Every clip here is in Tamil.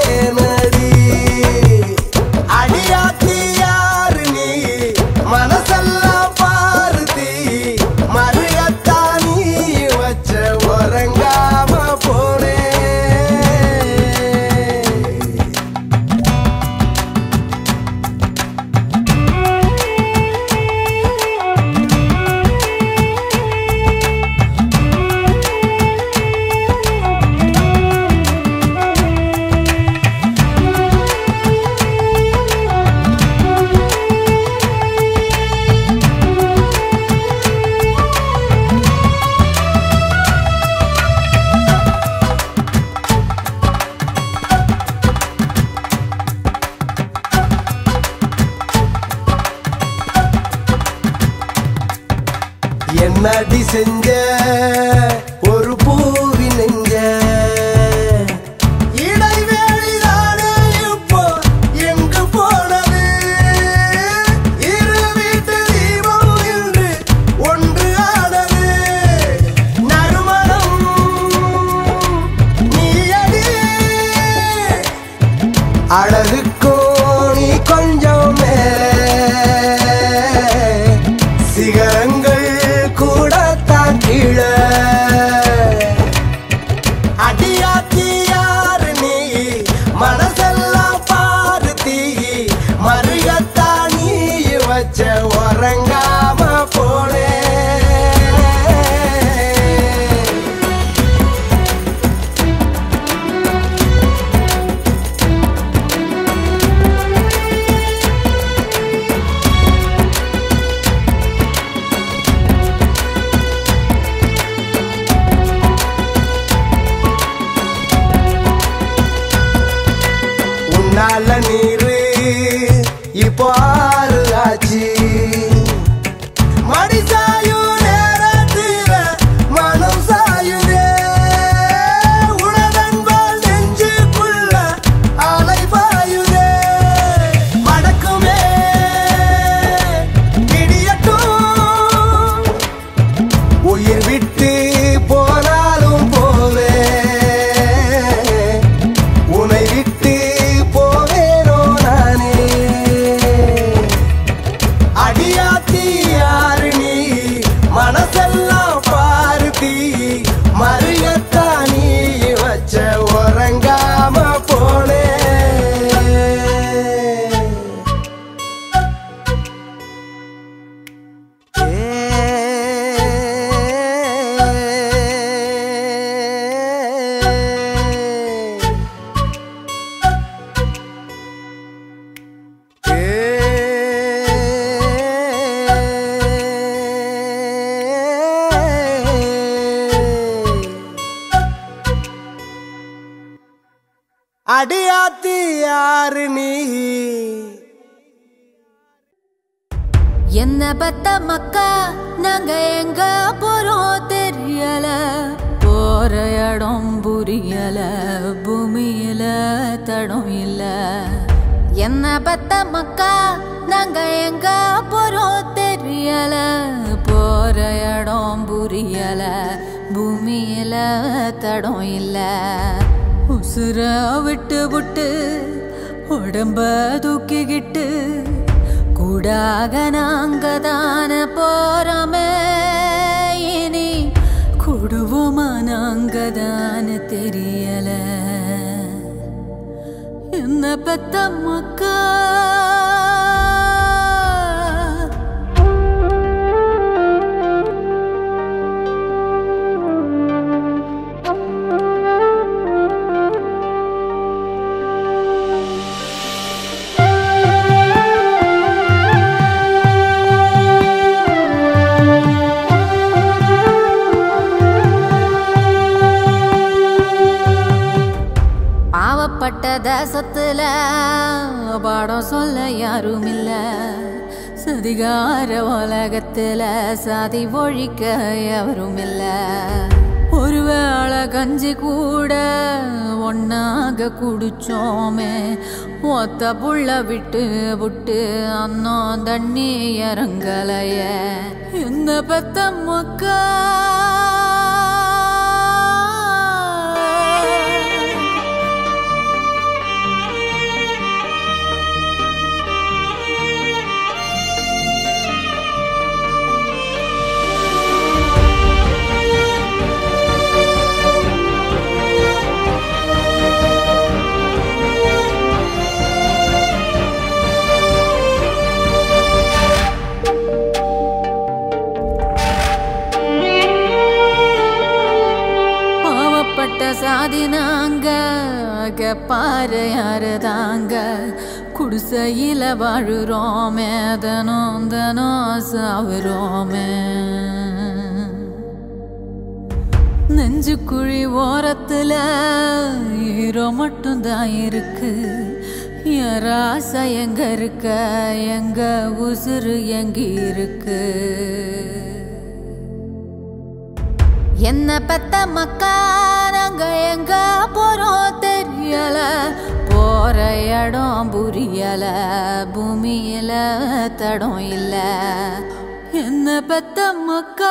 போனேனடி அடியாத்தி யாரு நீ மனசெல்லாம் பாரு தீ மருகத்தா நீ வச்ச உறங்காம போனே என்னடி செஞ்ச ஒரு பூவி நெஞ்ச இடைவேளிதானே இப்போ எங்கு போனது இரு வீட்டு தீபம் இன்று ஒன்று ஆனது நறுமணம் நீயடி அழகுக்கோ நீ கொஞ்சம் மேலே சிகரங்கள் கூட தான் கீழே அடியாத்தி யாரு நீ மனசெல்லாம் பாரு தீ மருகத்தா நீ வச்ச உறங்காம போனே உன்னால நீரு இப்போ ஆறு ஆச்சு மடி சாயும் நேரத்தில மனம் சாயுதே உணவன்பால் நெஞ்சுக்குள்ள அலை பாயுதே வடக்குமே இடியட்டும் உயிர் விட்டு போனாலும் போவே உன்னை விட்டு போவேனோ நானே அடியாத்தி யாரு நீ மனசெல்லாம் பாரு தீ மறியத்தா நீ வச்ச உறங்காம போனே அடியாத்தி யாரு நீ என்ன பத்த மக்கா நாங்க எங்க போறோம் தெரியல போற இடம் புரியல பூமியில தடம் இல்ல என்ன பத்த மக்கா நாங்க எங்க போறோம் தெரியல போற இடம் புரியல பூமியில தடம் இல்ல உசுர விட்டு விட்டு உடம்ப தூக்கிக்கிட்டு கூடாக நாங்க தான போறோமே இனி குடுவோமா நாங்க தான தெரியல என்ன பெத்த மக்கா பாவப்பட்ட தேசத்துல பாடம் சொல்ல யாரும் இல்ல சதிகார உலகத்துல சாதி ஒழிக்க எவரும் இல்ல ஒருவேளை கஞ்சி கூட ஒன்னாக குடிச்சோமே ஒத்த புள்ள விட்டு விட்டு அண்ணன் தண்ணி இறங்கலைய என்ன பெத்த மக்கா பாரு யாரு தாங்க குடிசையில வாழுறோமே தனம் தனம் சாவுறோமே நெஞ்சு குழி ஓரத்துல ஈரோ மட்டும்தான் இருக்கு என் ராசை எங்க இருக்க எங்க உசுறு எங்க இருக்கு என்ன பெத்த மக்கா நாங்க எங்க போறோம் தெரியல போற இடம் புரியல பூமியில தடம் இல்ல என்ன பெத்த மக்கா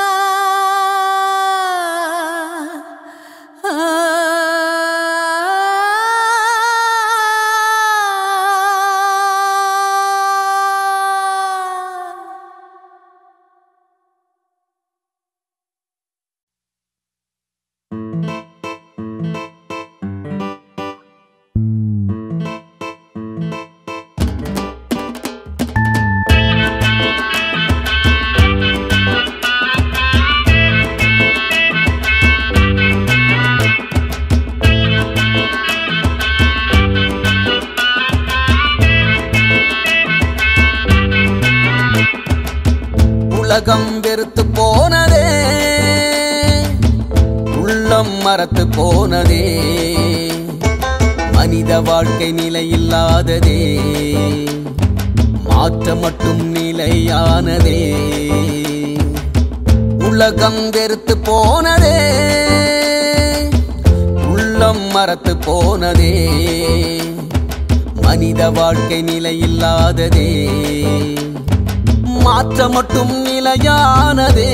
உலகம் வெறுத்து போனதே உள்ளம் மறத்து போனதே மனித வாழ்க்கை நிலையில்லாததே மாற்ற மட்டும் நிலையானதே உலகம் வெறுத்து போனதே உள்ளம் மறத்து போனதே மனித வாழ்க்கை நிலையில்லாததே மாற்ற மட்டும் நிலையானதே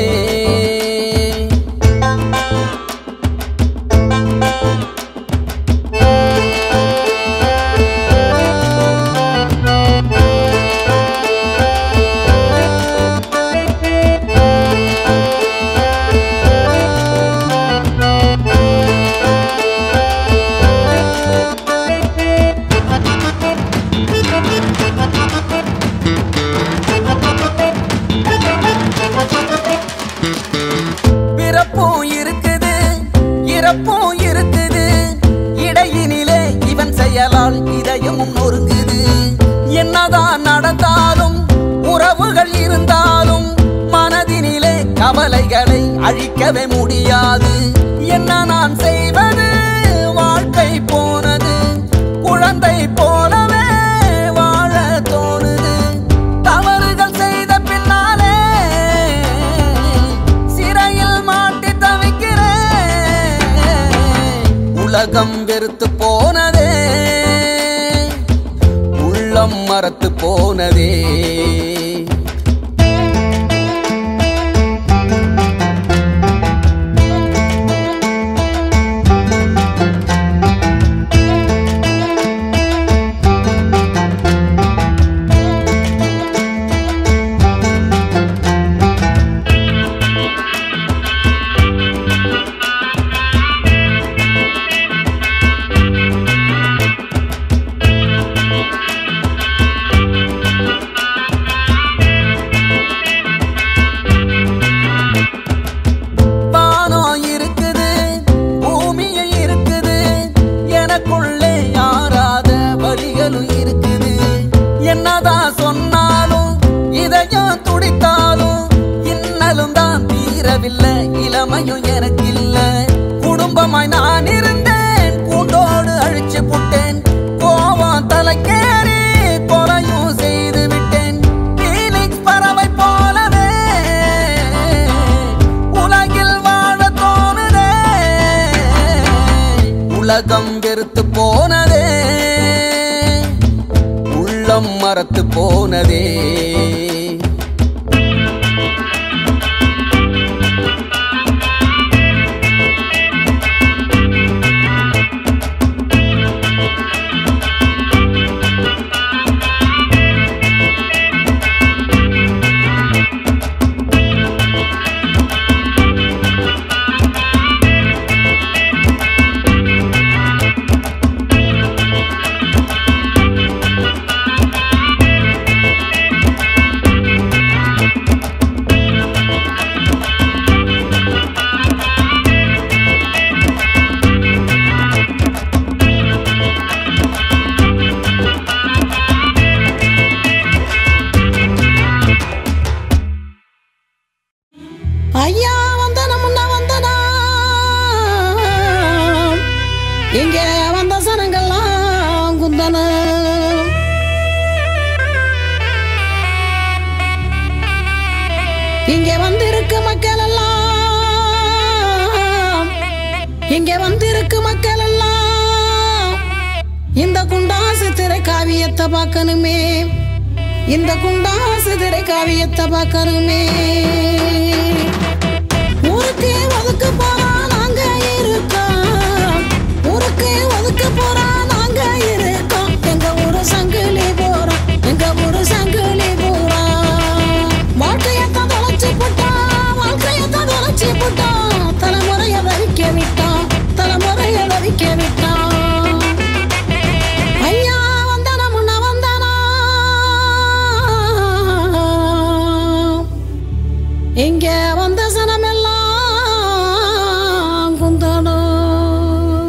பிறப்பும் இருக்குது இறப்பும் இருக்குது இடையினிலே இவன் செயலால் இதயமும் நொறுங்குது என்னதான் நடந்தாலும் உறவுகள் இருந்தாலும் மனதினிலே கவலைகளை அழிக்கவே முடியாது என்ன நான் செய்வது வாழ்க்கை போனது குழந்தை போலவே வாழ தோணுது தவறுகள் செய்த பின்னாலே சிறையில் மாட்டி தவிக்கிறேன் உலகம் வெறுத்து போனதே உள்ளம் மறத்து போனதே வானம் இருக்குது பூமியும் இருக்குது எனக்குள்ளே யாராத வழிகளும் இருக்குது என்னதான் சொன்னாலும் இதயம் துடித்தாலும் இன்னலும் தான் தீரவில்லை இளமையும் எனக்கு இல்ல குடும்பமாய் நான் இருந்தேன் கூண்டோடு அழிச்சு புட்டேன் கோவம் தலைக்கேறி கொலையும் செய்து விட்டேன் பீனிக்ஸ் பறவை போலவே உலகில் வாழ தோணுதே உலகம் வெறுத்து போனதே உள்ளம் மறத்து போனதே மக்கள் எல்லாம் இங்க வந்திருக்கு மக்கள் எல்லாம் இந்த குண்டாசு திரை காவியத்தை பார்க்கணுமே இந்த குண்டாசு திரை காவியத்தை பார்க்கணுமே ஊருக்கு ஒதுக்கு போறா நாங்க இருக்கோம் ஊருக்கு ஒதுக்கு போறா நாங்க இருக்கோம் எங்க ஊரு சங்கிலி போறோம் எங்க ஊரு சங்கிலி போறோம் வாழ்க்கையத்தான் தொலைச்சு போட்டோம் வாழ்க்கையத்தான் தொலைச்சு போட்டோம் தலைமுறைய தவிக்க விட்டோம் தலைமுறைய தவிக்க விட்டோம் ஐயா வந்தானா முன்ன வந்தானா இங்க வந்த சனமெல்லாம் குந்தணும்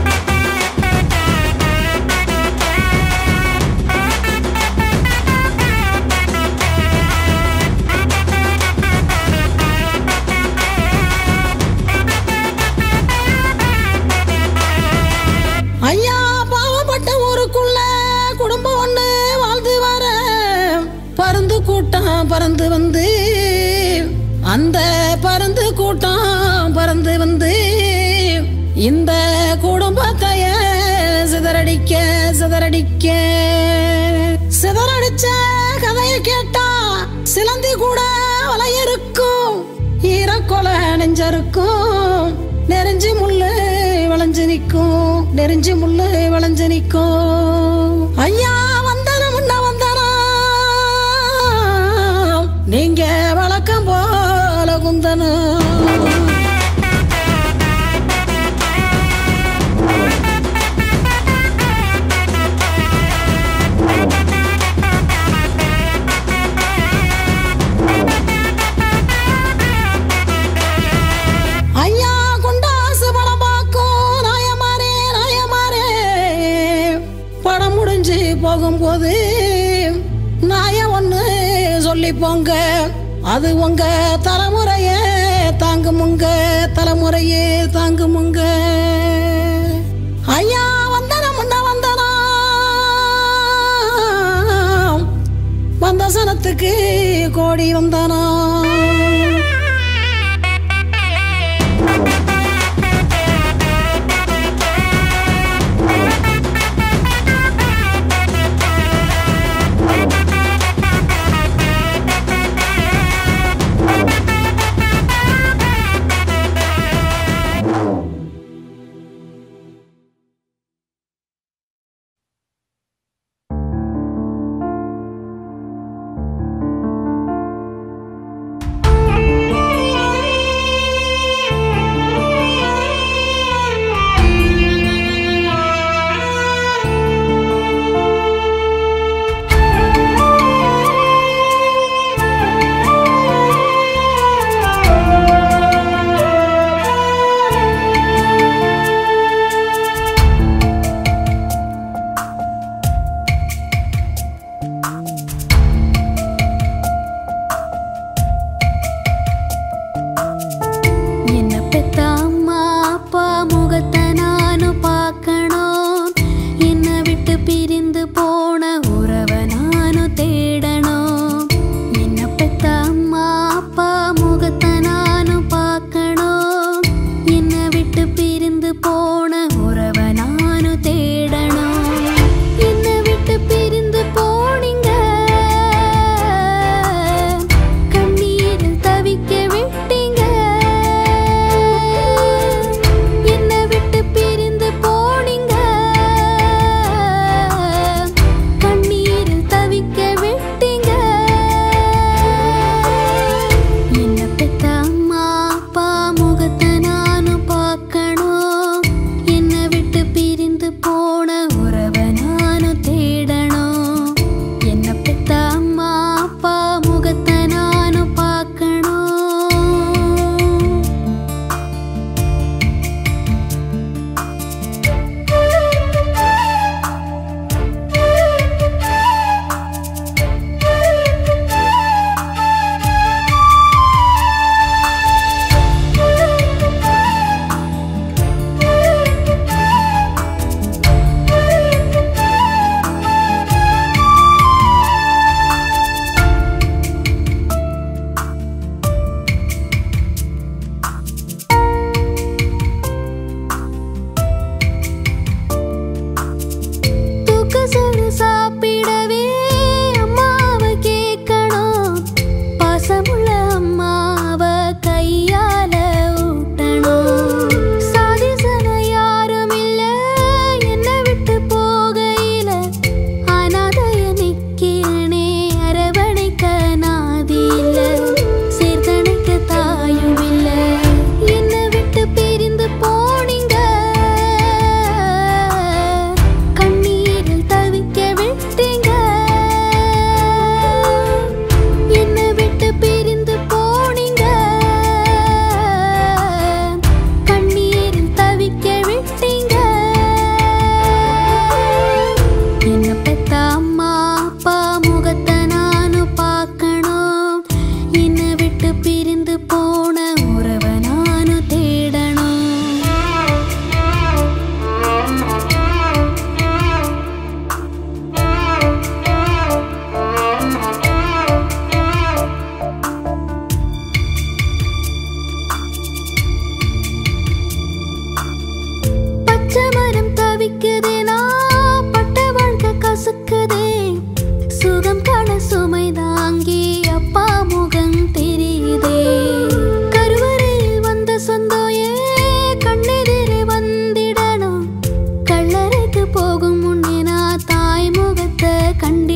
ஐயா பாவப்பட்ட ஊருக்குள்ள குடும்பம் ஒண்ணு வாழ்ந்து வர பருந்து கூட்டம் பறந்து வந்து அந்த பருந்து கூட்டம் பறந்து வந்து இந்த குடும்பத்தைய சிதறடிக்க சிதறடிக்க சிதறடிச்ச கதையை கேட்டா சிலந்தி கூட வலையிருக்கும் ஈரக்கொலை நெஞ்சருக்கும் நெறிஞ்சு முள்ளு வளைஞ்சு நிக்கும் நெறிஞ்சு முள்ளு வளைஞ்சு நிக்கும் ஐயா வந்தன முன்ன வந்தனா நீங்க வழக்கம் போல குந்தனும் ஐயா குண்டாசு படம் பார்க்கும் நாயமாரே நாயமாரே படம் முடிஞ்சு போகும்போது நாய ஒண்ணு சொல்லி போங்க அது உங்க தலைமுறைய தாங்குமுங்க தலைமுறையே தாங்குமுங்க ஐயா வந்தன முன்ன வந்தனா வந்த சனத்துக்கு கோடி வந்தனா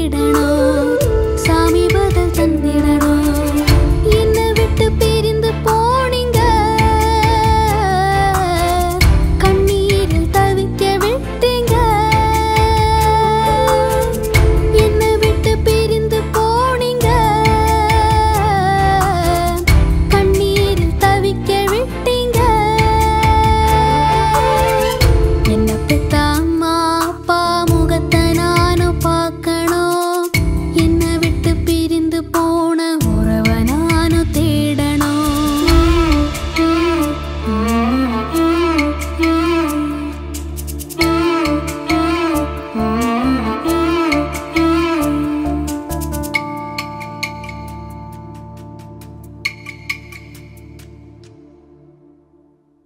விடணும்